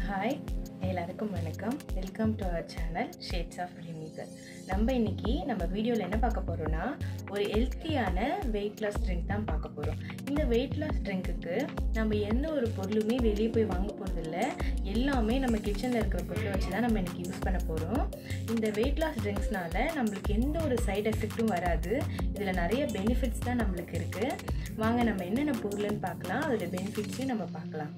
hi எல்லாருக்கும் வணக்கம் welcome to our channel shades of ரிமிகர் நம்ம இன்னைக்கு நம்ம வீடியோவில் என்ன பார்க்க போகிறோம்னா ஒரு ஹெல்த்தியான வெயிட் லாஸ் ட்ரிங்க் தான் பார்க்க போகிறோம் இந்த வெயிட் லாஸ் ட்ரிங்க்குக்கு நம்ம எந்த ஒரு பொருளுமே வெளியே போய் வாங்க போகிறதில்ல எல்லாமே நம்ம கிச்சனில் இருக்கிற பொருளை வச்சு தான் நம்ம இன்னைக்கு யூஸ் பண்ண போகிறோம் இந்த வெயிட் லாஸ் ட்ரிங்க்ஸ்னால நம்மளுக்கு எந்த ஒரு சைடு எஃபெக்ட்டும் வராது இதில் நிறைய பெனிஃபிட்ஸ் தான் நம்மளுக்கு இருக்குது வாங்க நம்ம என்னென்ன பொருள்னு பார்க்கலாம் அதோட பெனிஃபிட்ஸையும் நம்ம பார்க்கலாம்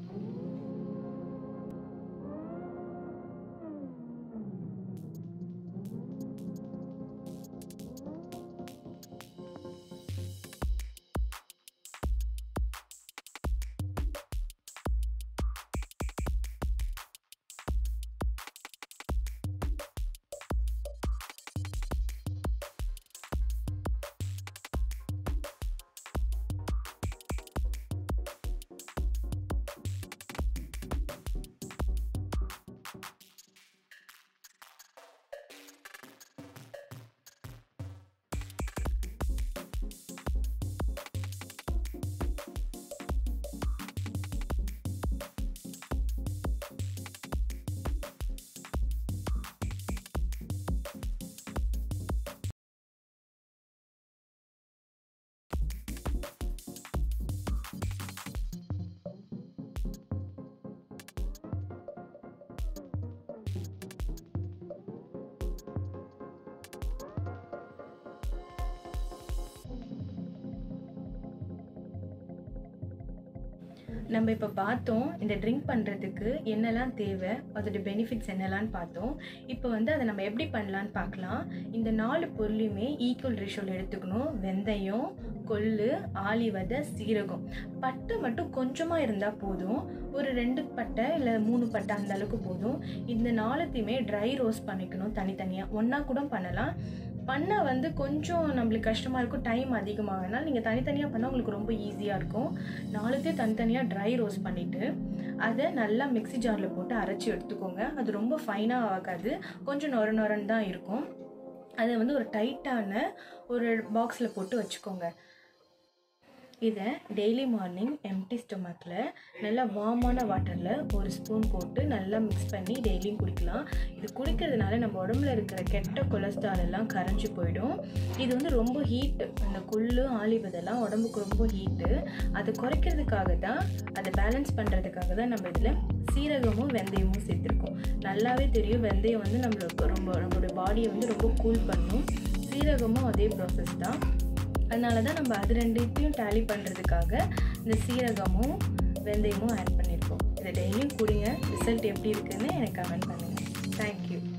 நம்ம இப்போ பார்த்தோம் இந்த ட்ரிங்க் பண்ணுறதுக்கு என்னெல்லாம் தேவை அதோட பெனிஃபிட்ஸ் என்னெல்லாம் பார்த்தோம் இப்போ வந்து அதை நம்ம எப்படி பண்ணலான்னு பார்க்கலாம் இந்த நாலு பொருளையுமே ஈக்குவல் ரேஷியோவில் எடுத்துக்கணும் வெந்தயம் கொள்ளு ஆளி விதை சீரகம் பட்டை மட்டும் கொஞ்சமாக இருந்தால் போதும் ஒரு ரெண்டு பட்டை இல்லை மூணு பட்டை அந்த அளவுக்கு போதும் இந்த நாலுத்தையுமே ட்ரை ரோஸ்ட் பண்ணிக்கணும் தனித்தனியாக ஒன்றா கூட பண்ணலாம் பண்ண வந்து கொஞ்சம் நம்மளுக்கு கஷ்டமாக இருக்கும் டைம் அதிகமாகனால நீங்கள் தனித்தனியாக பண்ணால் உங்களுக்கு ரொம்ப ஈஸியாக இருக்கும் நாலுத்தையும் தனித்தனியாக ட்ரை ரோஸ்ட் பண்ணிவிட்டு அதை நல்லா மிக்ஸி ஜாரில் போட்டு அரைச்சி எடுத்துக்கோங்க அது ரொம்ப ஃபைனாக ஆகாது கொஞ்சம் நொர நொரன்னு தான் இருக்கும் அதை வந்து ஒரு டைட்டான ஒரு பாக்ஸில் போட்டு வச்சுக்கோங்க இதை டெய்லி மார்னிங் எம்டி ஸ்டொமக்கில் நல்லா வார்மான வாட்டரில் ஒரு ஸ்பூன் போட்டு நல்லா மிக்ஸ் பண்ணி டெய்லியும் குடிக்கலாம் இது குடிக்கிறதுனால நம்ம உடம்புல இருக்கிற கெட்ட கொலஸ்ட்ரால் எல்லாம் கரைஞ்சி போயிடும் இது வந்து ரொம்ப ஹீட்டு அந்த கொள்ளு ஆலிவதெல்லாம் உடம்புக்கு ரொம்ப ஹீட்டு அதை குறைக்கிறதுக்காக தான் அதை பேலன்ஸ் பண்ணுறதுக்காக தான் நம்ம இதில் சீரகமும் வெந்தயமும் சேர்த்துருக்கோம் நல்லாவே தெரியும் வெந்தயம் வந்து நம்மளுக்கு ரொம்ப நம்மளோட பாடியை வந்து ரொம்ப கூல் பண்ணும் சீரகமும் அதே ப்ராசஸ் தான் அதனால தான் நம்ம அது ரெண்டுத்தையும் டேலி பண்ணுறதுக்காக இந்த சீரகமும் வெந்தயமும் ஆட் பண்ணியிருக்கோம் இதை டெய்லியும் குடிங்க ரிசல்ட் எப்படி இருக்குன்னு எனக்கு கமெண்ட் பண்ணுங்கள் தேங்க்யூ